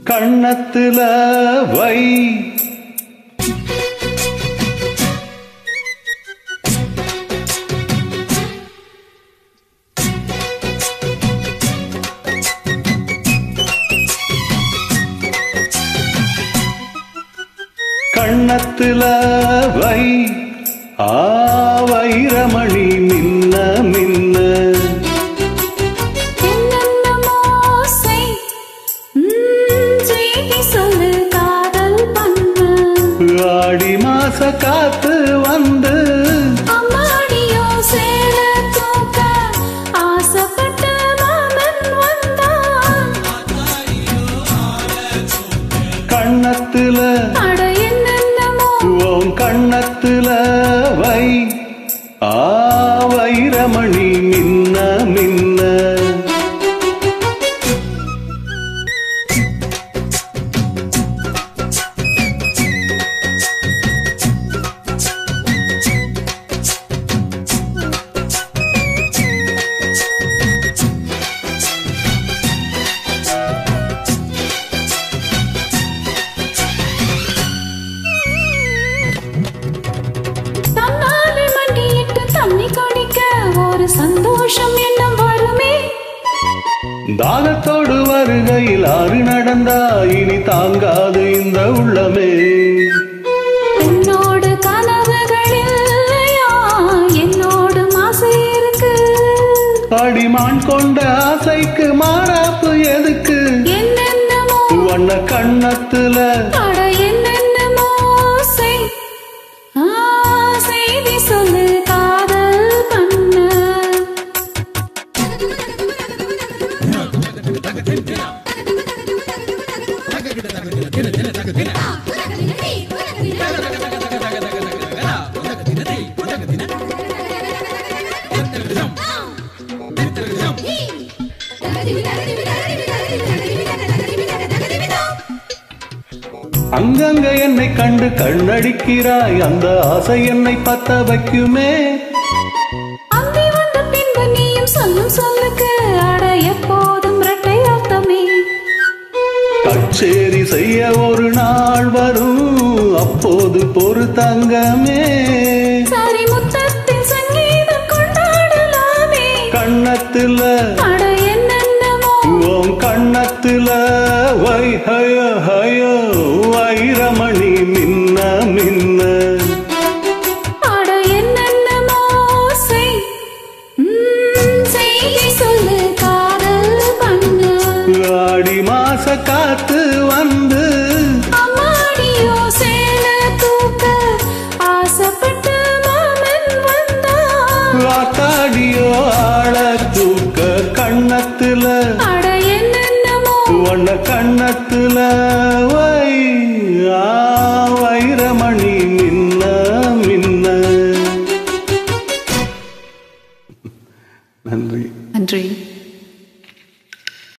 கண்ணத்துல வை கண்ணத்துல வை ஆ வைரமணி மின்ன மின்ன என்னென்னமோ செய். ம், செய்தி சொல்லு காதல் பண்ண ஆடி மாச காத்து வந்து அம்மாடியோ சேல தூக்க ஆசைப்பட்ட மாமன் வந்தான் கண்ணத்துல அட என்னென்னமோ உன் கண்ணத்துல வை ஆ வைரமணி மின்ன மின்ன தன்னாலே மண்டியிட்டு தண்ணி குடிக்க ஒரு சந்தோஷம் எண்ணம் வருமே தானத்தோடு வருகையில் ஆறு நடந்தா இனி தாங்காது இந்த உள்ளமே என்னோடு கனவுகள் இல்லையா என்னோடு ஆசை இருக்கு அடிமான் கொண்ட ஆசைக்கு மாறாப்பு எதுக்கு என்னென்னமோ வண்ண கண்ணத்துல அட என்னென்னமோ செய். ஆ, செய்தி சொல்லு காதல் பண்ண அங்கங்க என்னை கண்டு கண்ணடிக்கிறாய் அந்த ஆசை என்னை பத்த வைக்குமே அந்தி வந்த பின்பு நீயும் சொல்லும் சொல்லுக்கு அட எப்போதும் இரட்டை அர்த்தமே கச்சேரி செய்ய ஒரு நாள் வரும் அப்போது பொறு தங்கமே சரி முத்தத்தில் சங்கீதம் கொண்டாடலாமே கண்ணத்துல அட என்னென்னமோ உன் கண்ணத்துல வை ஹய ஹய வைரமணி மின்ன மின்ன அட என்னென்னமோ செய். ம், செய்தி சொல்லு காதல் பண்ண ஆடி மாச காத்து வந்து அம்மாடியோ சேல தூக்க ஆசைப்பட்டு மாமன் வந்தான் வாத்தாடியோ ஆள தூக்க கண்ணத்துல அட என்னென்னமோ வண்ண கண்ணத்துல